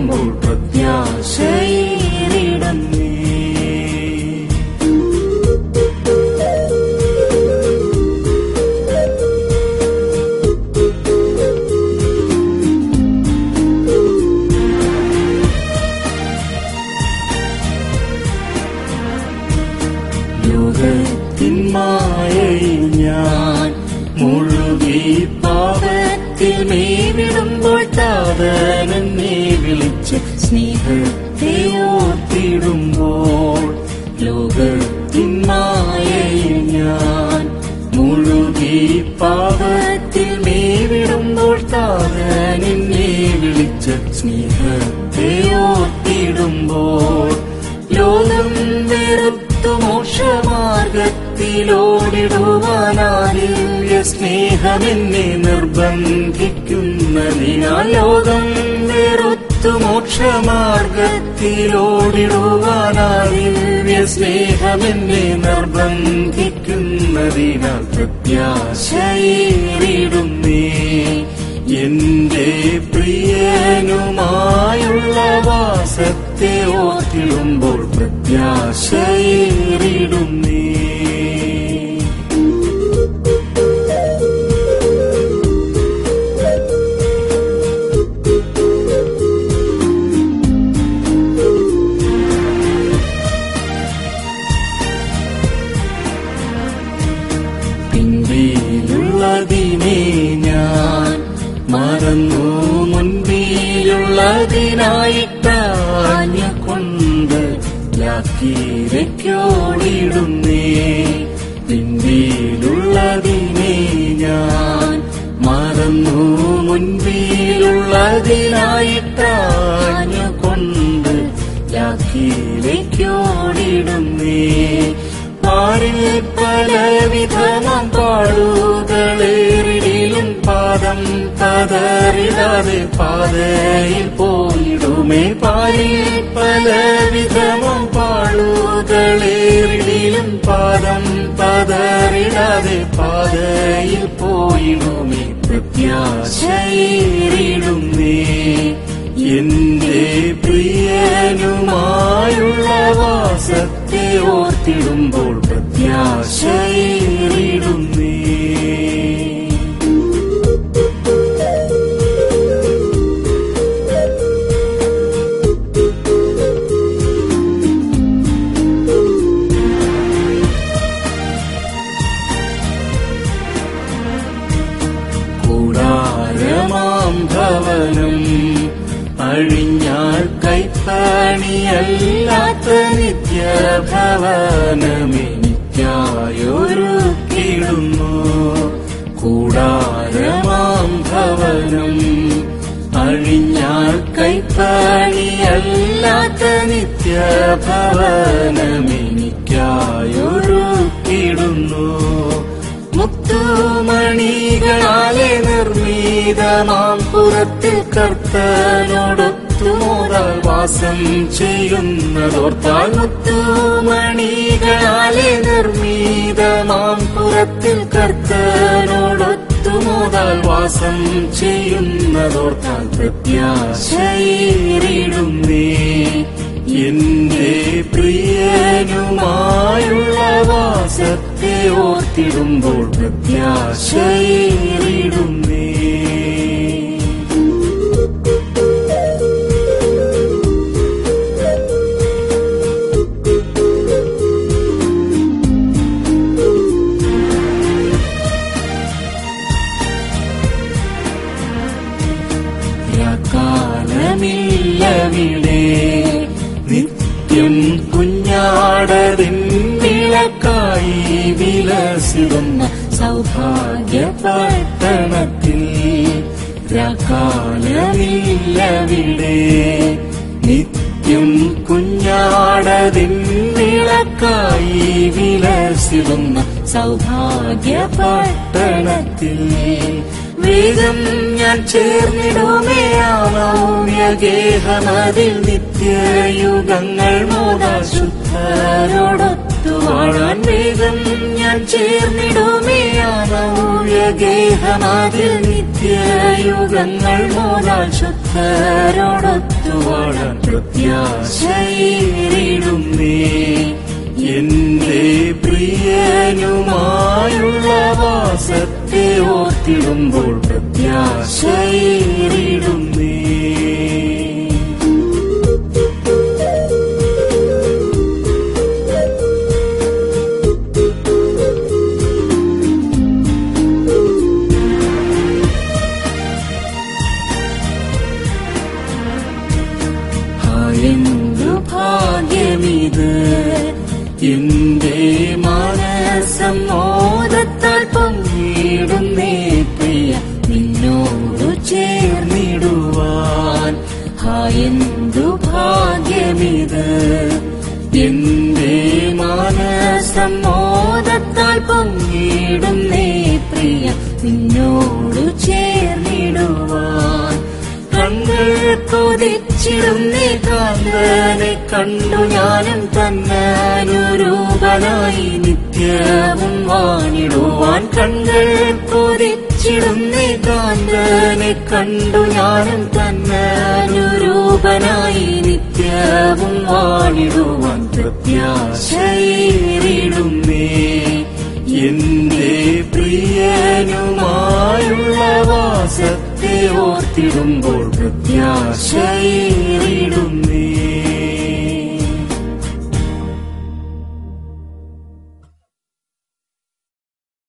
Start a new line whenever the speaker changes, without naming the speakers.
ഓർത്തിടുമ്പോൾ പ്രത്യാശയേറിടുന്നേ ലോകത്തിൻ മായയിൽ ഞാൻ മുഴുകി പാപത്തിൽ മേവിടുമ്പോൾ താതനെന്നെ വിളിച്ച് സ്നേഹത്തെ ഓർത്തിടുമ്പോൾ ലോകത്തിൻ മായയിൽ ഞാൻ മുഴുകി പാപത്തിൽ മേവിടുമ്പോൾ താതനെന്നെ വിളിച്ച് സ്നേഹത്തെ ഓർത്തിടുമ്പോൾ ലോകം വെറുത്തു മോക്ഷമാർഗത്തിലോടിടുവാനാലിയ സ്നേഹമെന്നെ നിർബന്ധിക്കുന്നതിനാൽ ലോകം വെറുത്തു മോക്ഷമാർഗത്തിലോടിടുവാനാലിയ സ്നേഹമെന്നെ നിർബന്ധിക്കുന്നതിനാൽ പ്രത്യാശയേറിടുന്നേ എന്റെ പ്രിയനുമായുള്ള വാസത്തെ ഓർത്തിടുമ്പോൾ പ്രത്യാശയേറിടുന്നേ പിൻപിലുള്ളതിനെ ഞാൻ മറന്നു മുൻപിലുള്ളതിനായിട്ടാഞ്ഞ കൊണ്ട് ലാക്കീരയ്ക്കോടിടുന്നേ പിൻപിലുള്ളതിനെ ഞാൻ മറന്നു മുൻപിലുള്ളതിനായിട്ടാഞ്ഞ കൊണ്ട് ലാക്കീരയ്ക്കോടിടുന്നേ പാരിൽ പലവിധമാം പാടുകളേറിടിലും പാദം പതറിടാതെ പാതയിൽ പോയിടുമേ പാരിൽ പലവിധമാം പാടുകളേറിടിലും പാദം പതറിടാതെ പാതയിൽ പോയിടുമേ പ്രത്യാശയേറിടുന്നേ എന്റെ പ്രിയനുമായുള്ള വാസത്തെ ഓർത്തിടുമ്പോൾ പ്രത്യാശയേറിടുന്നേ കൂടാരമാം ഭവനം അഴിഞ്ഞാൽ കൈപ്പണിയല്ലാത്ത നിത്യഭവനമെനിക്കായൊരുക്കിടുന്നു കൂടാരമാം ഭവനം അഴിഞ്ഞാൽ കൈപ്പണിയല്ലാത്ത നിത്യഭവനമെനിക്കായൊരുക്കിടുന്നു മുത്തുമണികളാലെ നിർമ്മീതമാം പുറത്തിൽ കർത്തനോടൊത്തുമോതാൽ വാസം ചെയ്യുന്നതോർത്താൽ മുത്തുമണികളാലെ നിർമ്മീതമാം പുറത്തിൽ കർത്തനോടൊത്തുമോതാൽ വാസം ചെയ്യുന്നതോർത്താൽ പ്രത്യാശയേറിടുന്നേ എന്റെ പ്രിയനുമായുള്ള വാസത്തെ ഓർത്തിടുമ്പോൾ പ്രത്യാശയേറിടുന്നേ കാലമില്ലവിടെ നിത്യം കുഞ്ഞാടതിൻ വിളക്കായി വിലസിടുന്ന സൗഭാഗ്യ പട്ടണത്തിൽ കാലമില്ലവിടെ നിത്യം കുഞ്ഞാടതിൻ വിളക്കായി വിലസിടുന്ന സൗഭാഗ്യ പട്ടണത്തിൽ വേഗം ഞാൻ ചേർന്നിടുമേ ആമൗര്യഗേഹമതിൽ നിത്യയുഗങ്ങൾ മോദാശുദ്ധരോടൊത്തു വാഴാൻ വേഗം ഞാൻ ചേർന്നിടുമേ ആമൗര്യഗേഹമതിൽ നിത്യയുഗങ്ങൾ മോദാശുദ്ധരോടൊത്തു വാഴാൻ വാഴാൻ പ്രത്യാശയേറിടുന്നേ എന്റെ പ്രിയനുമായുള്ള വാസത്തെ ഓർത്തിടുമ്പോൾ പ്രത്യാശയേറിടുന്നേ എന്തു ഭാഗ്യമിത് എന്റെ മനസമ്മോദത്താൽ പങ്കിടുന്നേ പ്രിയ നിന്നോടു ചേർന്നിടുവാൻ ഹാ എന്തു ഭാഗ്യമിത് എന്റെ മനസമ്മോദത്താൽ പങ്കിടുന്നേ പ്രിയ നിന്നോടു ചേർന്നിടുവാൻ കണ്കൾ കൊതിച്ചിടുന്നേ കാന്തനെ കണ്ടു ഞാനും തന്നനുരൂപനായി നിത്യവും വാണിടുവാൻ കണ്കൾ കൊതിച്ചിടുന്നേ കാന്തനെ കണ്ടു ഞാനും തന്നനുരൂപനായി നിത്യവും വാണിടുവാൻ പ്രത്യാശയേറിടുന്നേ എന്റെ പ്രിയനുമായുള്ള വാസത്തെ ഓർത്തിടുമ്പോൾ പ്രത്യാശയേറിടുന്നേ